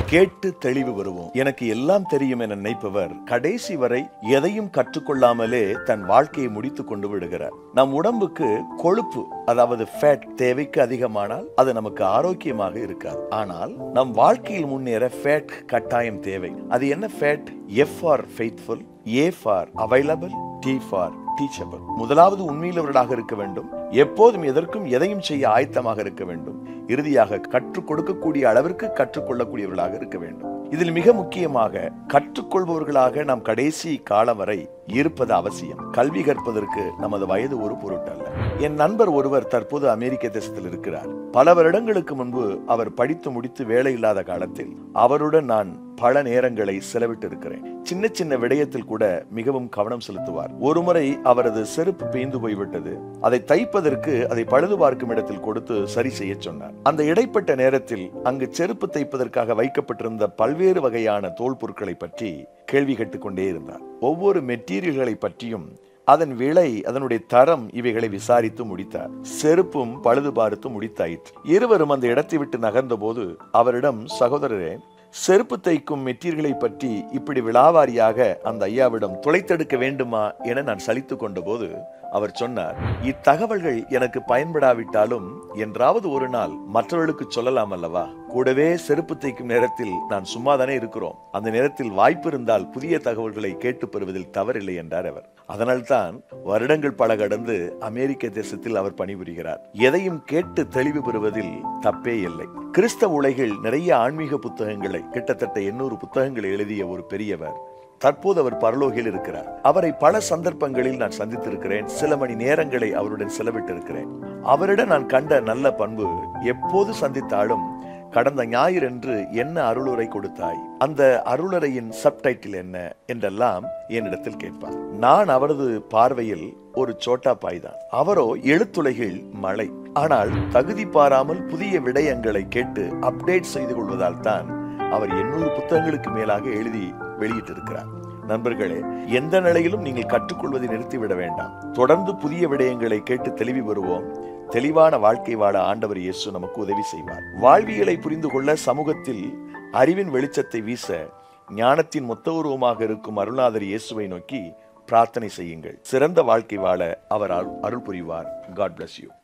கேட்டு தெளிவு வருவோம் எனக்கு எல்லாம் தெரியும் என நினைப்பவர் கடைசி வரை எதையும் கற்றுக்கொள்ளாமலே தன் வாழ்க்கையை முடித்துக் கொண்டு விடுகிறார் நம் உடம்புக்கு கொழுப்பு அதாவது ஃபேட் தேவைக்கு அதிகமானால் அது நமக்கு ஆரோக்கியமாக இருக்காது ஆனால் நம் வாழ்க்கையில் முன்னேற ஃபேட் கட்டாயம் தேவை அது என்ன fat F for faithful A for available T for teachable முதலாவது உண்மையுள்ளவர்களாக இருக்க வேண்டும் எப்போதும் எதற்கும் எதையும் செய்ய ஆயத்தமாக இருக்க வேண்டும் இறுதியாக கற்றுக் கொடுக்கக்கூடிய அளவிற்கு கற்றுக்கொள்ளக்கூடியவர்களாக இருக்க வேண்டும் இதில் மிக முக்கியமாக கற்றுக்கொள்பவர்களாக நாம் கடைசி காலம் வரை இருப்பது அவசியம் கல்வி கற்பதற்கு நமது வயது ஒரு பொருட்டல்ல என் நண்பர் ஒருவர் தற்போது அமெரிக்க தேசத்தில் இருக்கிறார் பல வருடங்களுக்கு முன்பு அவர் படித்து முடித்து வேலை இல்லாத காலத்தில் அவருடன் நான் பல நேரங்களை செலவிட்டு இருக்கிறேன் சின்ன சின்ன விடயத்தில் கூட மிகவும் கவனம் செலுத்துவார் ஒருமுறை அவரது செருப்பு பேய்ந்து போய்விட்டது அதை தைப்பதற்கு அதை பழுது பார்க்கும் இடத்தில் கொடுத்து சரி செய்ய சொன்னார் அந்த இடைப்பட்ட நேரத்தில் அங்கு செருப்பு தைப்பதற்காக வைக்கப்பட்டிருந்த பல்வேறு வகையான தோல் பொருட்களை பற்றி கேள்வி கேட்டுக்கொண்டே இருந்தார் ஒவ்வொரு மெட்டீரியல்களை பற்றியும் அதன் விலை அதனுடைய தரம் இவைகளை விசாரித்து முடித்தார் செருப்பும் பழுது பார்த்து முடித்தாயிற்று இருவரும் அந்த இடத்தை விட்டு நகர்ந்த போது அவரிடம் சகோதரரே செருப்பு தைக்கும் மெட்டீரியல்களை பற்றி இப்படி விழாவாரியாக அந்த ஐயாவிடம் துளைத்தெடுக்க வேண்டுமா என நான் சலித்து கொண்ட போது அவர் சொன்னார் இத்தகவல்கள் எனக்கு பயன்படாவிட்டாலும் என்றாவது ஒரு நாள் மற்றவர்களுக்கு சொல்லலாம் அல்லவா கூடவே செருப்பு தைக்கும் நேரத்தில் நான் சும்மாதானே இருக்கிறோம் அந்த நேரத்தில் வாய்ப்பு இருந்தால் புதிய தகவல்களை கேட்டு பெறுவதில் தவறில்லை என்றார் அவர் அதனால்தான் வருடங்கள் பல கடந்து அமெரிக்க தேசத்தில் அவர் பணிபுரிகிறார் எதையும் கேட்டு தெளிவு பெறுவதில் தப்பே இல்லை கிறிஸ்தவ உலகில் நிறைய ஆன்மீக புத்தகங்களை கிட்டத்தட்ட எண்ணூறு புத்தகங்களை எழுதிய ஒரு பெரியவர் தற்போது அவர் பரலோகில் இருக்கிறார் அவரை பல சந்தர்ப்பங்களில் நான் சந்தித்திருக்கிறேன் சில மணி நேரங்களை அவருடன் செலவிட்டிருக்கிறேன் அவரிடம் நான் கண்ட நல்ல பண்பு எப்போது சந்தித்தாலும் கடந்த ஞாயிறன்று என்ன அருளுரை கொடுத்தாய் அந்த அருளுரையின் சப்டைட்டில் என்ன என்றெல்லாம் என்னிடத்தில் கேட்பார் நான் அவரது பார்வையில் ஒரு சோட்டா பாய் தான் அவரோ எழுத்துலகில் மழை ஆனால் தகுதி பாராமல் புதிய விடயங்களை கேட்டு அப்டேட் செய்து கொள்வதால் தான் அவர் எண்ணூறு புத்தகங்களுக்கு மேலாக எழுதி வெளியிட்டிருக்கிறார் நண்பர்களே எந்த நிலையிலும் நீங்கள் கற்றுக்கொள்வதை நிறுத்திவிட வேண்டாம் தொடர்ந்து புதிய விடயங்களை கேட்டு தெளிவு பெறுவோம் தெளிவான வாழ்க்கை வாழ ஆண்டவர் இயேசு நமக்கு உதவி செய்வார் வாழ்வியலை புரிந்து கொள்ள சமூகத்தில் அறிவின் வெளிச்சத்தை வீச ஞானத்தின் மொத்த உருவமாக இருக்கும் அருள்நாதர் இயேசுவை நோக்கி பிரார்த்தனை செய்யுங்கள் சிறந்த வாழ்க்கை வாழ அவர் அருள் புரிவார் காட் பிளஸ் யூ